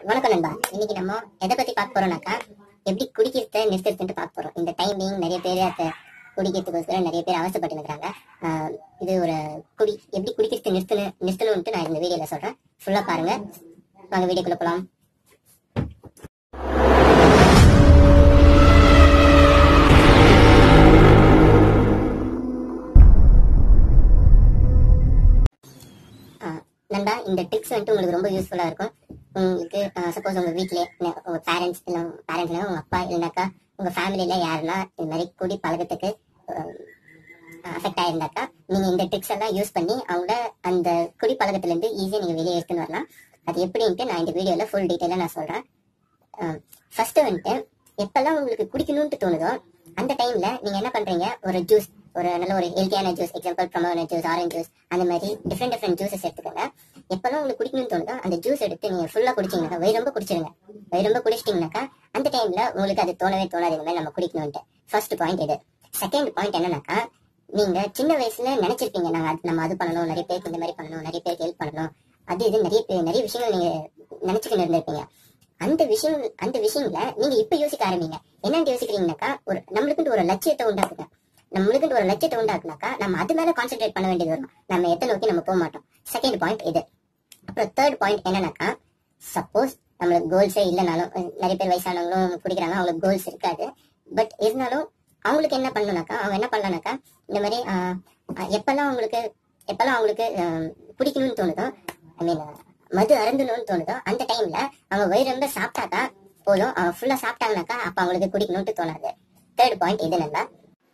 வணக்கம் நண்பா இன்னைக்கு நம்ம எதை பத்தி பார்க்க போறோம்னாக்கா எப்படி குடிக்கிறத நிறுத்துறதுன்ட்டு பார்க்க போறோம் இந்த டைமிங் நிறைய பேர் அதை குடிக்கிறதுக்கோசரம் நிறைய பேர் அவசரப்பட்டு இருக்கிறாங்க இது ஒரு குடி எப்படி குடிக்கிறது நிறுத்தணும் நிறுத்தணும்ட்டு நான் இந்த வீடியோல சொல்றேன் ஃபுல்லா பாருங்க வாங்க வீடியோக்குள்ள போலாம் ஆஹ் நண்பா இந்த ட்ரிக்ஸ் வந்துட்டு உங்களுக்கு ரொம்ப யூஸ்ஃபுல்லா இருக்கும் உங்களுக்கு சப்போஸ் உங்க வீட்லயே இல்ல உங்க பேரண்ட்ஸ் இல்ல பேரண்ட்ஸ் உங்க அப்பா இல்லைனாக்கா உங்க ஃபேமிலியில யாருன்னா இந்த மாதிரி குடி பழக்கத்துக்கு அஃபெக்ட் ஆயிருந்தாக்கா நீங்க இந்த ட்ரிக்ஸ் எல்லாம் யூஸ் பண்ணி அவங்கள அந்த குடி பழக்கத்துல இருந்து ஈஸியா நீங்க வெளியே எடுத்துன்னு வரலாம் அது எப்படின்ட்டு நான் இந்த வீடியோல ஃபுல் டீட்டெயிலா நான் சொல்றேன் ஃபர்ஸ்ட் வந்துட்டு எப்பெல்லாம் உங்களுக்கு குடிக்கணும்னு தோணுதோ அந்த டைம்ல நீங்க என்ன பண்றீங்க ஒரு ஜூஸ் ஒரு நல்ல ஒரு ஹெல்த்தியான ஜூஸ் எக்ஸாம்பிள் ப்ரமோன ஜூஸ் ஆரஞ்சு ஜூஸ் அந்த மாதிரி டிஃப்ரெண்ட் டிஃப்ரெண்ட் ஜூஸஸ் எடுத்துக்கோங்க எப்பெல்லாம் உங்களுக்கு குடிக்கணும்னு தோணுதோ அந்த ஜூஸ் எடுத்து நீங்க ஃபுல்லா குடிச்சீங்கன்னாக்கா வயிறு ரொம்ப குடிச்சிருங்க வயிறு ரொம்ப குடிச்சிட்டீங்கன்னாக்கா அந்த டைம்ல உங்களுக்கு அது தோணவே தோணாது இந்த மாதிரி நம்ம குடிக்கணும்ட்டு ஃபர்ஸ்ட் பாயிண்ட் இது செகண்ட் பாயிண்ட் என்னன்னாக்கா நீங்க சின்ன வயசுல நினைச்சிருப்பீங்க நாங்க அது- நம்ம அது பண்ணணும் நிறைய பேருக்கு இந்த மாதிரி பண்ணணும் நிறைய பேருக்கு ஹெல்ப் பண்ணணும் அது இது நிறைய பே- நிறைய விஷயங்கள் நீங்க நினைச்சுக்கிட்டு இருந்திருப்பீங்க அந்த விஷயம் அந்த விஷயங்கள நீங்க இப்ப யோசிக்க ஆரம்பிங்க என்னன்னு யோசிக்கிறீங்கன்னாக்கா ஒரு நம்மளுக்குன்ட்டு ஒரு லட்சியத்தை உண்டாக்குங்க நம்மளுக்குன்ட்டு ஒரு லட்சியத்தை உண்டாக்குனாக்கா நம்ம அது மேல கான்சென்ட்ரேட் பண்ண வேண்டியது வரும் நம்ம எத்தை நோக்கி நம்ம போக மாட்டோம் செகண்ட் பாயிண்ட் இது அப்புறம் தேர்ட் பாயிண்ட் என்னன்னாக்கா சப்போஸ் நம்மளுக்கு கோல்ஸே இல்லைனாலும் அஹ் நிறைய பேர் வயசானவங்களும் குடிக்கிறாங்க அவங்களுக்கு கோல்ஸ் இருக்காது பட் இருந்தாலும் அவங்களுக்கு என்ன பண்ணணும்னாக்கா அவங்க என்ன பண்ணலாம்னாக்கா இந்த மாதிரி ஆஹ், ஆஹ், எப்பெல்லாம் அவங்களுக்கு எப்பெல்லாம் அவங்களுக்கு ஆஹ், குடிக்கணும்னு தோணுதோ ஐ மீன் மது அருந்தணும்னு தோணுதோ அந்த டைம்ல அவங்க வயிறு ரொம்ப சாப்பிட்டாக்கா போதும் அவங்க ஃபுல்லா சாப்பிட்டாங்கனாக்கா அப்ப அவங்களுக்கு குடிக்கணும்னு தோணாது தேர்ட் பாயிண்ட் இது நல்லா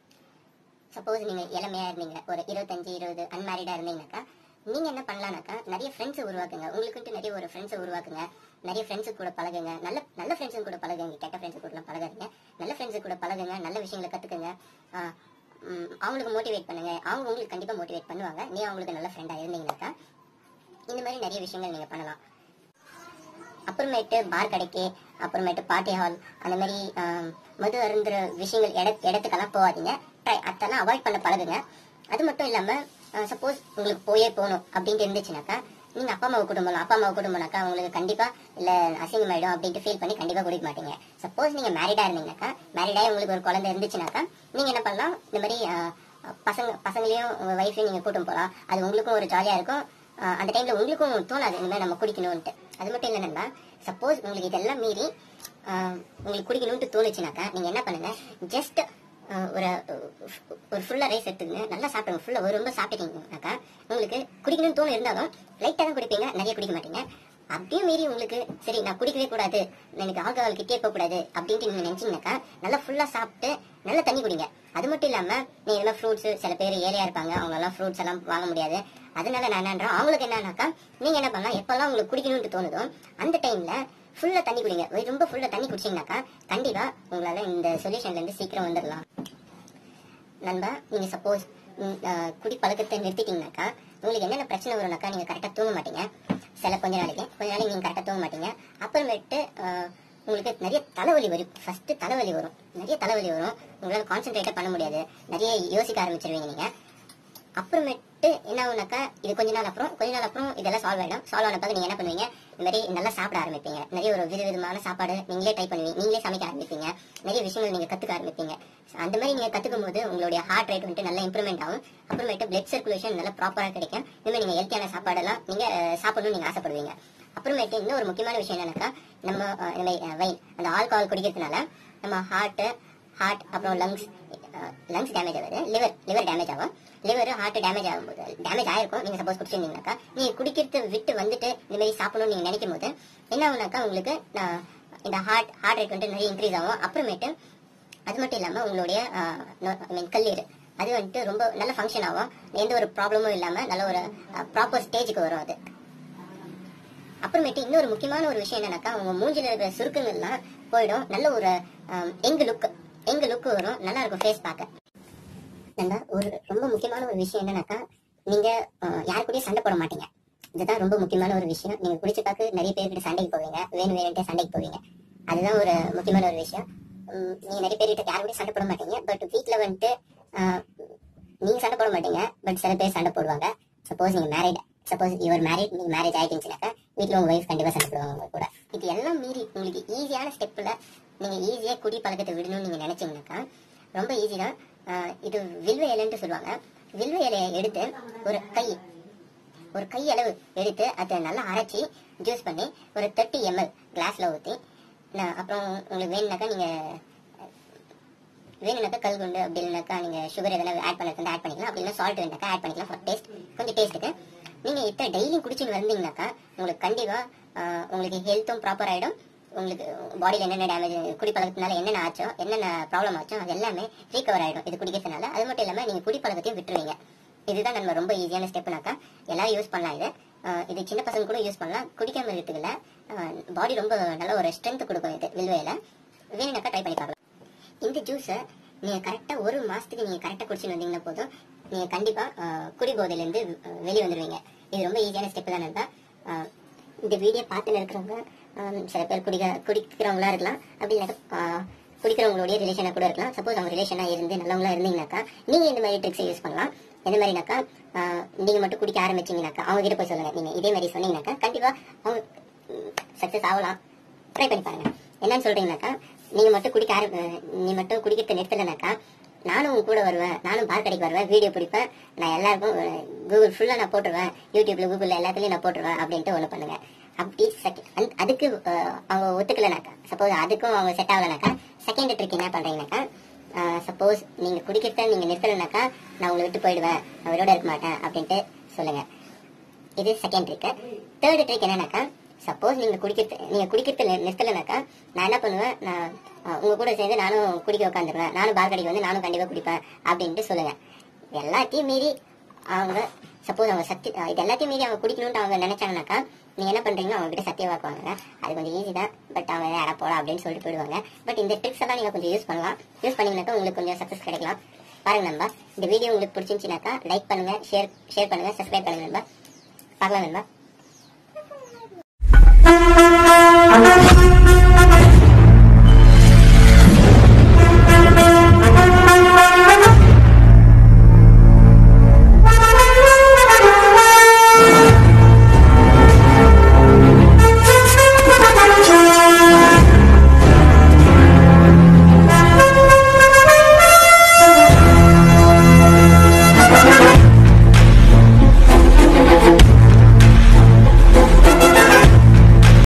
சப்போஸ் நீங்க இளமையா இருந்தீங்க ஒரு இருபத்தஞ்சு இருபது அன்மேரிடா இருந்தீங்கன்னாக்கா நீங்க என்ன பண்ணலாம்னாக்கா நிறைய ஃப்ரெண்ட்ஸ் உருவாக்குங்க உங்களுக்குன்ட்டு நிறைய ஒரு ஃப்ரெண்ட்ஸை உருவாக்குங்க நிறைய ஃப்ரெண்ட்ஸு கூட பழகுங்க நல்ல நல்ல ஃப்ரெண்ட்ஸும் கூட பழகுங்க கெட்ட ஃப்ரெண்ட்ஸு கூட பழகாதீங்க நல்ல ஃப்ரெண்ட்ஸு கூட பழகுங்க நல்ல விஷயங்களை கத்துக்குங்க ஆஹ் உம் அவங்களுக்கு மோட்டிவேட் பண்ணுங்க அவங்க உங்களுக்கு கண்டிப்பா மோட்டிவேட் பண்ணுவாங்க நீ அவங்களுக்கு நல்ல ஃப்ரெண்டா இருந்தீங்கன்னாக்கா இந்த மாதிரி நிறைய விஷயங்கள் நீங்க பண்ணலாம் அப்புறமேட்டு பார் கடைக்கு அப்புறமேட்டு பார்ட்டி ஹால் அந்த மாதிரி ஆம், மது அருந்துற விஷயங்கள் இட இடத்துக்கெல்லாம் போகாதீங்க Try- அதெல்லாம் அவாய்ட் பண்ண பழகுங்க அது மட்டும் இல்லாம சப்போஸ் உங்களுக்கு போயே போகணும் அப்படின்ட்டு இருந்துச்சுனாக்கா நீங்க அப்பா அம்மாவை குடும்பம் அப்பா அம்மாவை குடும்பம்னாக்கா உங்களுக்கு கண்டிப்பா இல்ல அசிங்கமாயிடும் அப்படின்ட்டு ஃபீல் பண்ணி கண்டிப்பா குடிக்க மாட்டீங்க சப்போஸ் நீங்க மேரிடா இருந்தீங்கன்னாக்கா மேரிடாக உங்களுக்கு ஒரு குழந்தை இருந்துச்சுனாக்கா நீங்க என்ன பண்ணலாம் இந்த மாதிரி ஆ, பசங்க பசங்களையும் உங்க ஒய்ஃபையும் நீங்க கூட்டம் போகலாம் அது உங்களுக்கும் ஒரு ஜாலியா இருக்கும் ஆஹ் அந்த டைம்ல உங்களுக்கும் தோணாது இந்த மாதிரி நம்ம குடிக்கணும்ட்டு அது மட்டும் இல்லைன்னா சப்போஸ் உங்களுக்கு இதெல்லாம் மீறி ஆஹ் உங்களுக்கு குடிக்கணும்ட்டு தோணுச்சுனாக்கா நீங்க என்ன பண்ணுங்க ஜஸ்ட் ஒரு ஒரு ஃபுல்லா ரைஸ் எடுத்துங்க நல்லா சாப்பிடுங்க ஃபுல்லா ஒரு ரொம்ப சாப்பிட்டீங்கன்னாக்கா உங்களுக்கு குடிக்கணும்னு தோணு இருந்தாலும் லைட்டா தான் குடிப்பீங்க நிறைய குடிக்க மாட்டீங்க அப்படியும் மீறி உங்களுக்கு சரி நான் குடிக்கவே கூடாது எனக்கு ஆல்கஹால் கிட்டே போக கூடாது அப்படின்ட்டு நீங்க நினைச்சீங்கன்னாக்கா நல்லா ஃபுல்லா சாப்பிட்டு நல்ல தண்ணி குடிங்க அது மட்டும் இல்லாம நீங்க எல்லாம் ஃப்ரூட்ஸ் சில பேர் ஏழையா இருப்பாங்க அவங்க எல்லாம் ஃப்ரூட்ஸ் எல்லாம் வாங்க முடியாது அதனால நான் என்னன்றேன் அவங்களுக்கு என்னன்னாக்கா நீங்க என்ன பண்ணலாம் எப்பெல்லாம் உங்களுக்கு குடிக்கணும்னு தோணுதோ அந்த டைம்ல ஃபுல்லா தண்ணி குடிங்க வயிறு ரொம்ப ஃபுல்லா தண்ணி குடிச்சீங்கன்னாக்கா கண்டிப்பா உங்களால இந்த சொல்யூஷன்ல இருந்து சீக்கிரம் வந்துடலாம் நண்பா நீங்க சப்போஸ் குடி பழக்கத்தை நிறுத்திட்டீங்கனாக்கா உங்களுக்கு என்னென்ன பிரச்சனை வரும்னாக்கா நீங்க கரெக்டா தூங்க மாட்டீங்க சில கொஞ்ச நாளைக்கு கொஞ்ச நாளைக்கு நீங்க கரெக்டா தூங்க மாட்டீங்க அப்புறமேட்டு ஆஹ், உங்களுக்கு நிறைய தலைவலி வரும் ஃபர்ஸ்ட் தலைவலி வரும் நிறைய தலைவலி வரும் உங்களால கான்சென்ட்ரேட்டே பண்ண முடியாது நிறைய யோசிக்க ஆரம்பிச்சிருவீங்க நீங்க அப்புறமேட்டு என்ன ஆகுனாக்கா இது கொஞ்ச நாள் அப்புறம் கொஞ்ச நாள் அப்புறம் இதெல்லாம் சால்வ் ஆயிடும் சால்வ் ஆன பிறகு நீங்க என்ன பண்ணுவீங்க இந்த மாதிரி நல்லா சாப்பிட ஆரம்பிப்பீங்க நிறைய ஒரு வித விதமான சாப்பாடு நீங்களே ட்ரை பண்ணுவீங்க நீங்களே சமைக்க ஆரம்பிப்பீங்க நிறைய விஷயங்கள் நீங்க கத்துக்க ஆரம்பிப்பீங்க அந்த மாதிரி நீங்க கத்துக்கும் போது உங்களுடைய ஹார்ட் ரேட் வந்துட்டு நல்லா இம்ப்ரூவ்மெண்ட் ஆகும் அப்புறமேட்டு பிளட் சர்க்குலேஷன் நல்லா ப்ராப்பரா கிடைக்கும் இந்த மாதிரி நீங்க ஹெல்த்தியான சாப்பாடெல்லாம் நீங்க அஹ், சாப்பிடணும்னு நீங்க ஆசைப்படுவீங்க அப்புறமேட்டு இன்னும் ஒரு முக்கியமான விஷயம் என்னன்னாக்கா நம்ம அஹ், இந்த மாதிரி வைன் அந்த ஆல்கஹால் குடிக்கிறதுனால நம்ம ஹார்ட் ஹார்ட் அப்புறம் லங்ஸ் லங்ஸ் டேமேஜ் ஆகுது லிவர் லிவர் டேமேஜ் ஆகும் லிவர் ஹார்ட் டேமேஜ் ஆகும்போது டேமேஜ் ஆயிருக்கும் நீங்க சப்போஸ் குடிச்சிருந்தீங்கன்னாக்கா நீங்க குடிக்கிறது விட்டு வந்துட்டு இந்த மாதிரி சாப்பிடணும்னு நீங்க நினைக்கும் போது என்ன ஆகுனாக்கா உங்களுக்கு அஹ், இந்த ஹார்ட் ஹார்ட் ரேட் வந்துட்டு நிறைய இன்க்ரீஸ் ஆகும் அப்புறமேட்டு அது மட்டும் இல்லாம உங்களுடைய ஐ மீன் கல்லீரல் அது வந்துட்டு ரொம்ப நல்ல ஃபங்க்ஷன் ஆகும் எந்த ஒரு ப்ராப்ளமும் இல்லாம நல்ல ஒரு ப்ராப்பர் ஸ்டேஜுக்கு வரும் அது அப்புறமேட்டு இன்னொரு முக்கியமான ஒரு விஷயம் என்னன்னாக்கா உங்க மூஞ்சில இருக்கிற சுருக்கங்கள்லாம் போயிடும் நல்ல ஒரு எங்க லுக் எங்க லுக் வரும் நல்லா இருக்கும் ஃபேஸ் பார்க்க நண்பா ஒரு ரொம்ப முக்கியமான ஒரு விஷயம் என்னன்னாக்கா நீங்க அஹ், யார் கூடயும் சண்டை போட மாட்டீங்க இதுதான் ரொம்ப முக்கியமான ஒரு விஷயம் நீங்க குடிச்சக்காக்கு நிறைய பேர்கிட்ட சண்டைக்கு போவீங்க வேணும் வேணும்ட்டே சண்டைக்கு போவீங்க அதுதான் ஒரு முக்கியமான ஒரு விஷயம் உம், நீங்க நிறைய பேர்கிட்ட யார் கூடயும் சண்டை போட மாட்டீங்க பட் வீட்ல வந்துட்டு அஹ், நீங்க சண்டை போட மாட்டீங்க பட் சில பேர் சண்டை போடுவாங்க சப்போஸ் நீங்க மேரிட் சப்போஸ் யுவர் மேரிட் நீங்க மேரேஜ் ஆயிட்டீங்கன்னாக்கா வீட்ல உங்க வைஃப் கண்டிப்பா சண்டை போடுவாங்க உங்க கூட இது எல்லாம் மீறி உங்களுக்கு ஈஸியான ஸ்டெப்பில் நீங்கள் ஈஸியாக குடி பழக்கத்தை விடணும்னு நீங்கள் நினச்சிங்கனாக்கா ரொம்ப ஈஸி தான் ஆஹ் இது வில்வ இலைன்ட்டு சொல்லுவாங்க வில்வ இலையை எடுத்து ஒரு கை ஒரு கை அளவு எடுத்து அதை நல்லா அரைச்சி ஜூஸ் பண்ணி ஒரு தேர்ட்டி எம்எல் கிளாஸில் ஊற்றி அப்புறம் உங்களுக்கு வேணுனாக்கா நீங்கள் வேணும்னாக்கா கல்குண்டு அப்படி இல்லைனாக்கா நீங்கள் சுகர் எதனா ஆட் பண்ணுறது ஆட் பண்ணிக்கலாம் அப்படி இல்லை சால்ட் வேணாக்கா ஆட் பண்ணிக்கலாம் ஃபார் டேஸ்ட் கொஞ்சம் டேஸ்ட்டுக்கு நீங்கள் இத்தனை டெய்லியும் குடிச்சின்னு வந்தீங்கனாக்கா உங்களுக்கு கண்டிப்பாக உங்களுக்கு ஹெல்த்தும் ப்ராப்பர் ஆகிடும் உங்களுக்கு பாடியில் என்னென்ன டேமேஜ் குடிப்பழக்கத்தினால என்னென்ன ஆச்சோ என்னென்ன ப்ராப்ளம் ஆச்சோ அது எல்லாமே ரீகவர் ஆகிடும் இது குடிக்கிறதுனால அது மட்டும் இல்லாமல் நீங்கள் குடிப்பழக்கத்தையும் விட்டுருவீங்க இதுதான் நம்ம ரொம்ப ஈஸியான ஸ்டெப்னாக்கா எல்லாரும் யூஸ் பண்ணலாம் இது ஆஹ் இது சின்ன பசங்க கூட யூஸ் பண்ணலாம் குடிக்காம இருக்கிறதுல பாடி ரொம்ப நல்ல ஒரு ஸ்ட்ரென்த் கொடுக்கும் இது வில்வையில வேணுனாக்கா ட்ரை பண்ணி பார்க்கலாம் இந்த ஜூஸை நீங்கள் கரெக்டாக ஒரு மாதத்துக்கு நீங்கள் கரெக்டாக குடிச்சுட்டு வந்தீங்கன்னா போதும் நீங்கள் கண்டிப்பாக குடி போதையிலேருந்து வெளியே வந்துடுவீங்க இது ரொம்ப ஈஸியான ஸ்டெப் தான் நண்பா ஆஹ் இந்த வீடியோ பார்த்துன்னு இருக்கிறவங்க ஆஹ் சில பேர் குடிக்க குடிக்கிறவங்களா இருக்கலாம் அப்படி இல்லாட்டா ஆஹ் குடிக்கிறவங்களுடைய ரிலேஷனாக கூட இருக்கலாம் சப்போஸ் அவங்க ரிலேஷனாக இருந்து நல்லவங்களா இருந்தீங்கன்னாக்கா நீங்கள் இந்த மாதிரி ட்ரிக்ஸை யூஸ் பண்ணலாம் எந்த மாதிரினாக்கா ஆஹ் நீங்க மட்டும் குடிக்க ஆரம்பிச்சீங்கனாக்கா அவங்க கிட்ட போய் சொல்லுங்க நீங்க இதே மாதிரி சொன்னீங்கன்னாக்கா கண்டிப்பா அவங்க சக்சஸ் ஆகலாம் ட்ரை பண்ணி பாருங்க என்னன்னு சொல்றீங்கனாக்கா நீங்க மட்டும் குடிக்க ஆரம்பி நீ மட்டும் குடிக்கிறத நிறுத்தலைனாக்கா நானும் உங்க கூட வருவேன் நானும் பால் கடைக்கு வருவேன் வீடியோ பிடிப்பேன் நான் எல்லாருக்கும் கூகுள் ஃபுல்லா நான் போட்டுருவேன் யூடியூப்ல கூகுள்ல எல்லாத்துலயும் நான் போட்டுருவேன் அப்படின்ட்டு ஒண்ணு பண்ணுங்க அப்படி செக- அந்த- அதுக்கு அஹ், அவங்க ஒத்துக்கலைனாக்கா சப்போஸ் அதுக்கும் அவங்க செட் ஆகலைனாக்கா செகண்ட் ட்ரிக் என்ன பண்றீங்கனாக்கா சப்போஸ் நீங்க குடிக்கிறத நீங்க நிறுத்தலைனாக்கா நான் உங்களை விட்டு போயிடுவேன் நான் உயிரோட இருக்க மாட்டேன் அப்படின்ட்டு சொல்லுங்க இது செகண்ட் ட்ரிக் தேர்ட் ட்ரிக் என்னன்னாக்கா சப்போஸ் நீங்க குடிக்கிறது நீங்க குடிக்கிறது நி- நிறுத்தலைனாக்கா நான் என்ன பண்ணுவேன் நான் அஹ், உங்க கூட சேர்ந்து நானும் குடிக்க உட்காந்துருவேன் நானும் பால் கடைக்கு வந்து நானும் கண்டிப்பா குடிப்பேன் அப்படின்ட்டு சொல்லுங்க எல்லாத்தையும் மீறி அவங்க சப்போஸ் அவங்க சத்தி அஹ், இது எல்லாத்தையும் மீறி அவங்க குடிக்கணும்னு அவங்க நினைச்சாங்கனாக்கா நீங்க என்ன பண்றீங்கன்னா அவங்க கிட்ட சத்திய வாக்குவாங்க அது கொஞ்சம் ஈஸி தான் பட் அவங்க யாரா போலாம் அப்படின்னு சொல்லிட்டு போயிடுவாங்க பட் இந்த ட்ரிக்ஸ் எல்லாம் நீங்க கொஞ்சம் யூஸ் பண்ணலாம் யூஸ் பண்ணீங்கன்னாக்கா உங்களுக்கு கொஞ்சம் சக்சஸ் கிடைக்கலாம் பாருங்க நண்பா இந்த வீடியோ உங்களுக்கு பிடிச்சிருந்துச்சுனாக்கா லைக் பண்ணுங்க ஷேர் ஷேர் பண்ணுங்க சப்ஸ்கிரைப் பண்ணுங்க நண்பா பார்க்கலாம் நண்பா